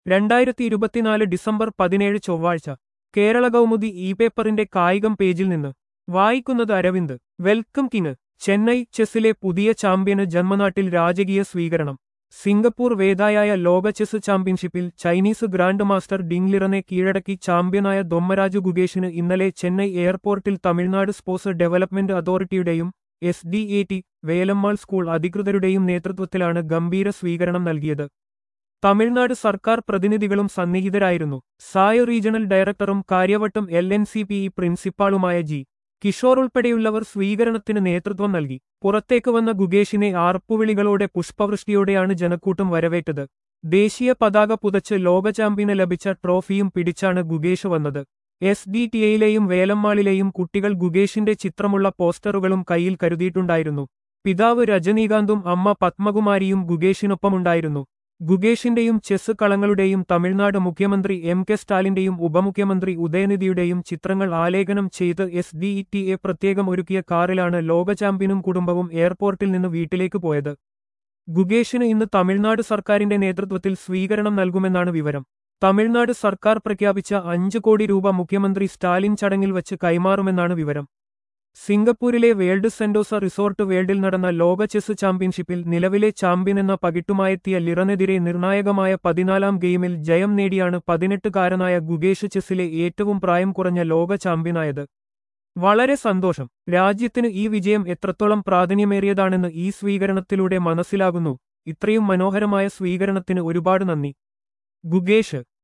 രണ്ടായിരത്തി ഇരുപത്തിനാല് ഡിസംബർ പതിനേഴ് ചൊവ്വാഴ്ച കേരള കൗമുദി ഇ പേപ്പറിന്റെ കായികം പേജിൽ നിന്ന് വായിക്കുന്നത് അരവിന്ദ് വെൽക്കം കിങ് ചെന്നൈ ചെസ്സിലെ പുതിയ ചാമ്പ്യന് ജന്മനാട്ടിൽ രാജകീയ സ്വീകരണം സിംഗപ്പൂർ വേദായായ ലോക ചെസ് ചാമ്പ്യൻഷിപ്പിൽ ചൈനീസ് ഗ്രാൻഡ് മാസ്റ്റർ ഡിംഗ്ലിറനെ കീഴടക്കി ചാമ്പ്യനായ ദൊമ്മരാജു ഗുഗേഷിന് ഇന്നലെ ചെന്നൈ എയർപോർട്ടിൽ തമിഴ്നാട് സ്പോർട്സ് ഡെവലപ്മെന്റ് അതോറിറ്റിയുടെയും S D A T Velammal school അധികൃതരുടെയും നേതൃത്വത്തിലാണ് ഗംഭീര സ്വീകരണം നൽകിയത് തമിഴ്നാട് സർക്കാർ പ്രതിനിധികളും സന്നിഹിതരായിരുന്നു സായ റീജിയണൽ ഡയറക്ടറും Karyavattom L N C P E പ്രിൻസിപ്പാളുമായ ജി കിഷോർ ഉൾപ്പെടെയുള്ളവർ സ്വീകരണത്തിന് നേതൃത്വം നൽകി പുറത്തേക്ക് വന്ന ഗുഗേഷിനെ ആർപ്പുവിളികളോടെ പുഷ്പവൃഷ്ടിയോടെയാണ് ജനക്കൂട്ടം വരവേറ്റത് ദേശീയ പതാക പുതച്ച് ലോക ചാമ്പ്യന് ലഭിച്ച ട്രോഫിയും പിടിച്ചാണ് ഗുഗേഷ് വന്നത് എസ് ഡി ടി എയിലെയും വേലമ്മാളിലെയും കുട്ടികൾ ഗുഗേഷിന്റെ ചിത്രമുള്ള പോസ്റ്ററുകളും കയ്യിൽ കരുതിയിട്ടുണ്ടായിരുന്നു പിതാവ് രജനീകാന്തും അമ്മ പത്മകുമാരിയും ഗുഗേഷിനൊപ്പമുണ്ടായിരുന്നു ഗുഗേഷിന്റെയും ചെസ് കളങ്ങളുടെയും തമിഴ്നാട് മുഖ്യമന്ത്രി എം കെ സ്റ്റാലിന്റെയും ഉപമുഖ്യമന്ത്രി ഉദയനിധിയുടെയും ചിത്രങ്ങൾ ആലേഖനം ചെയ്ത് S D E T A പ്രത്യേകം ഒരുക്കിയ കാറിലാണ് ലോക ചാമ്പ്യനും കുടുംബവും എയർപോർട്ടിൽ നിന്ന് വീട്ടിലേക്ക് പോയത് ഗുഗേഷിന് ഇന്ന് തമിഴ്നാട് സർക്കാരിന്റെ നേതൃത്വത്തിൽ സ്വീകരണം നൽകുമെന്നാണ് വിവരം തമിഴ്നാട് സർക്കാർ പ്രഖ്യാപിച്ച അഞ്ച് കോടി രൂപ മുഖ്യമന്ത്രി സ്റ്റാലിൻ ചടങ്ങിൽ വച്ച് കൈമാറുമെന്നാണ് വിവരം സിംഗപ്പൂരിലെ വേൾഡ് സെന്റോസ റിസോർട്ട് വേൾഡിൽ നടന്ന ലോക ചെസ് ചാമ്പ്യൻഷിപ്പിൽ നിലവിലെ ചാമ്പ്യനെന്ന പകിട്ടുമായെത്തിയ ലിറനെതിരെ നിർണായകമായ പതിനാലാം ഗെയിമിൽ ജയം നേടിയാണ് പതിനെട്ടുകാരനായ ഗുഗേഷ് ചെസ്സിലെ ഏറ്റവും പ്രായം കുറഞ്ഞ ലോക ചാമ്പ്യനായത് വളരെ സന്തോഷം രാജ്യത്തിന് ഈ വിജയം എത്രത്തോളം പ്രാധാന്യമേറിയതാണെന്ന് ഈ സ്വീകരണത്തിലൂടെ മനസ്സിലാകുന്നു ഇത്രയും മനോഹരമായ സ്വീകരണത്തിന് ഒരുപാട് നന്ദി ഗുഗേഷ്